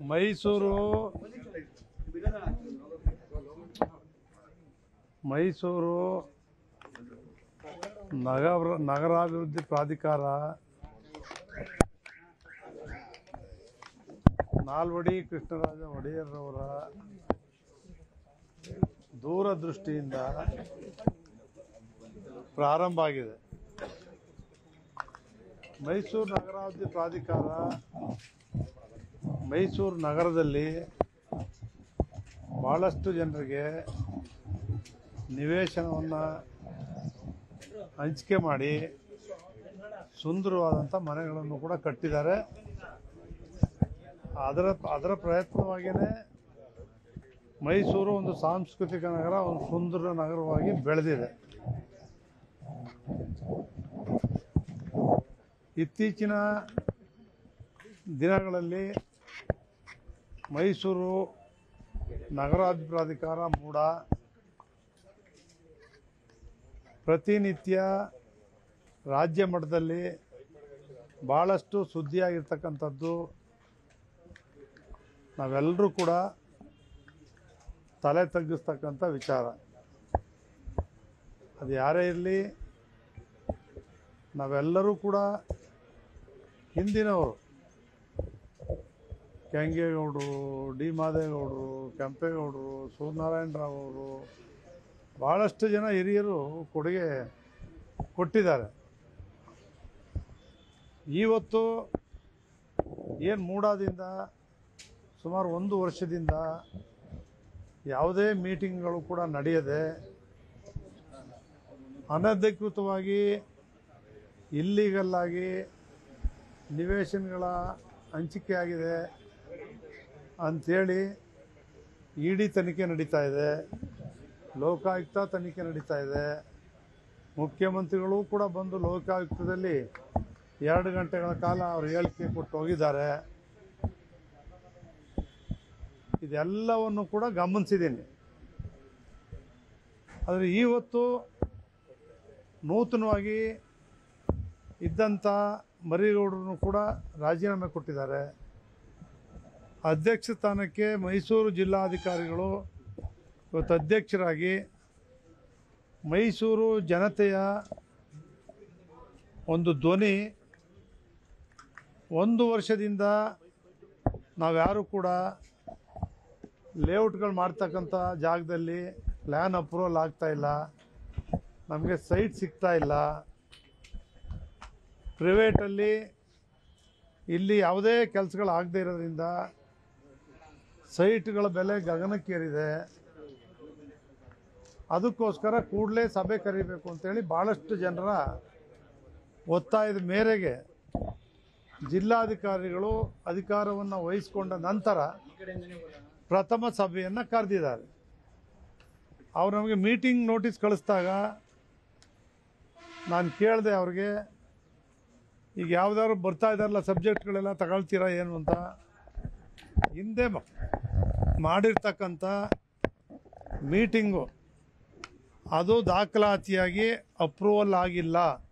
ಮೈಸೂರು ಮೈಸೂರು ನಗರ ನಗರಾಭಿವೃದ್ಧಿ ಪ್ರಾಧಿಕಾರ ನಾಲ್ವಡಿ ಕೃಷ್ಣರಾಜ ಒಡೆಯರ್ರವರ ದೂರದೃಷ್ಟಿಯಿಂದ ಪ್ರಾರಂಭ ಆಗಿದೆ ಮೈಸೂರು ನಗರಾಭಿವೃದ್ಧಿ ಪ್ರಾಧಿಕಾರ ಮೈಸೂರು ನಗರದಲ್ಲಿ ಭಾಳಷ್ಟು ಜನರಿಗೆ ನಿವೇಶನವನ್ನು ಹಂಚಿಕೆ ಮಾಡಿ ಸುಂದರವಾದಂಥ ಮನೆಗಳನ್ನು ಕೂಡ ಕಟ್ಟಿದ್ದಾರೆ ಅದರ ಅದರ ಪ್ರಯತ್ನವಾಗಿಯೇ ಮೈಸೂರು ಒಂದು ಸಾಂಸ್ಕೃತಿಕ ನಗರ ಒಂದು ಸುಂದರ ನಗರವಾಗಿ ಬೆಳೆದಿದೆ ಇತ್ತೀಚಿನ ದಿನಗಳಲ್ಲಿ ಮೈಸೂರು ನಗರಾಭಿವೃದ್ಧಿ ಪ್ರಾಧಿಕಾರ ಮೂಡ ಪ್ರತಿನಿತ್ಯ ರಾಜ್ಯ ಮಟ್ಟದಲ್ಲಿ ಭಾಳಷ್ಟು ಸುದ್ದಿಯಾಗಿರ್ತಕ್ಕಂಥದ್ದು ನಾವೆಲ್ಲರೂ ಕೂಡ ತಲೆ ತಗ್ಗಿಸ್ತಕ್ಕಂಥ ವಿಚಾರ ಅದು ಯಾರೇ ಇರಲಿ ನಾವೆಲ್ಲರೂ ಕೂಡ ಹಿಂದಿನವರು ಕೆಂಗೇಗೌಡರು ಡಿ ಮಾದೇಗೌಡರು ಕೆಂಪೇಗೌಡರು ಸೂರ್ಯನಾರಾಯಣ ರಾವ್ ಅವರು ಭಾಳಷ್ಟು ಜನ ಹಿರಿಯರು ಕೊಡುಗೆ ಕೊಟ್ಟಿದ್ದಾರೆ ಇವತ್ತು ಏನು ಮೂಡಾದಿಂದ ಸುಮಾರು ಒಂದು ವರ್ಷದಿಂದ ಯಾವುದೇ ಮೀಟಿಂಗ್ಗಳು ಕೂಡ ನಡೆಯದೆ ಅನಧಿಕೃತವಾಗಿ ಇಲ್ಲಿಗಲ್ಲಾಗಿ ನಿವೇಶನಗಳ ಹಂಚಿಕೆ ಆಗಿದೆ ಅಂಥೇಳಿ ಇ ಡಿ ತನಿಖೆ ನಡೀತಾ ಇದೆ ಲೋಕಾಯುಕ್ತ ತನಿಖೆ ನಡೀತಾ ಇದೆ ಮುಖ್ಯಮಂತ್ರಿಗಳು ಕೂಡ ಬಂದು ಲೋಕಾಯುಕ್ತದಲ್ಲಿ ಎರಡು ಗಂಟೆಗಳ ಕಾಲ ಅವರು ಹೇಳಿಕೆ ಕೊಟ್ಟು ಹೋಗಿದ್ದಾರೆ ಇದೆಲ್ಲವನ್ನು ಕೂಡ ಗಮನಿಸಿದ್ದೀನಿ ಆದರೆ ಇವತ್ತು ನೂತನವಾಗಿ ಇದ್ದಂಥ ಮರಿಗೌಡರನ್ನು ಕೂಡ ರಾಜೀನಾಮೆ ಕೊಟ್ಟಿದ್ದಾರೆ ಅಧ್ಯಕ್ಷ ಸ್ಥಾನಕ್ಕೆ ಮೈಸೂರು ಜಿಲ್ಲಾಧಿಕಾರಿಗಳು ಇವತ್ತು ಅಧ್ಯಕ್ಷರಾಗಿ ಮೈಸೂರು ಜನತೆಯ ಒಂದು ಧ್ವನಿ ಒಂದು ವರ್ಷದಿಂದ ನಾವ್ಯಾರು ಕೂಡ ಲೇಔಟ್ಗಳು ಮಾಡ್ತಕ್ಕಂಥ ಜಾಗದಲ್ಲಿ ಪ್ಲ್ಯಾನ್ ಅಪ್ರೂವಲ್ ಆಗ್ತಾ ಇಲ್ಲ ನಮಗೆ ಸೈಟ್ ಸಿಗ್ತಾ ಇಲ್ಲ ಪ್ರೈವೇಟಲ್ಲಿ ಇಲ್ಲಿ ಯಾವುದೇ ಕೆಲಸಗಳು ಆಗದೇ ಇರೋದ್ರಿಂದ ಸೈಟ್ಗಳ ಬೆಲೆ ಗಗನಕ್ಕೇರಿದೆ ಅದಕ್ಕೋಸ್ಕರ ಕೂಡಲೇ ಸಭೆ ಕರಿಬೇಕು ಅಂತೇಳಿ ಭಾಳಷ್ಟು ಜನರ ಒತ್ತಾಯದ ಮೇರೆಗೆ ಜಿಲ್ಲಾಧಿಕಾರಿಗಳು ಅಧಿಕಾರವನ್ನು ವಹಿಸಿಕೊಂಡ ನಂತರ ಪ್ರಥಮ ಸಭೆಯನ್ನು ಕರೆದಿದ್ದಾರೆ ಅವ್ರು ನಮಗೆ ಮೀಟಿಂಗ್ ನೋಟಿಸ್ ಕಳಿಸ್ದಾಗ ನಾನು ಕೇಳಿದೆ ಅವ್ರಿಗೆ ಈಗ ಯಾವ್ದಾದ್ರು ಬರ್ತಾ ಇದ್ದಾರಲ್ಲ ಸಬ್ಜೆಕ್ಟ್ಗಳೆಲ್ಲ ತಗೊಳ್ತೀರಾ ಏನು ಅಂತ ಹಿಂದೆ ಮ- ಮಾಡಿರ್ತಕ್ಕಂಥ ಮೀಟಿಂಗು ಅದು ದಾಖಲಾತಿಯಾಗಿ ಅಪ್ರೂವಲ್ ಆಗಿಲ್ಲ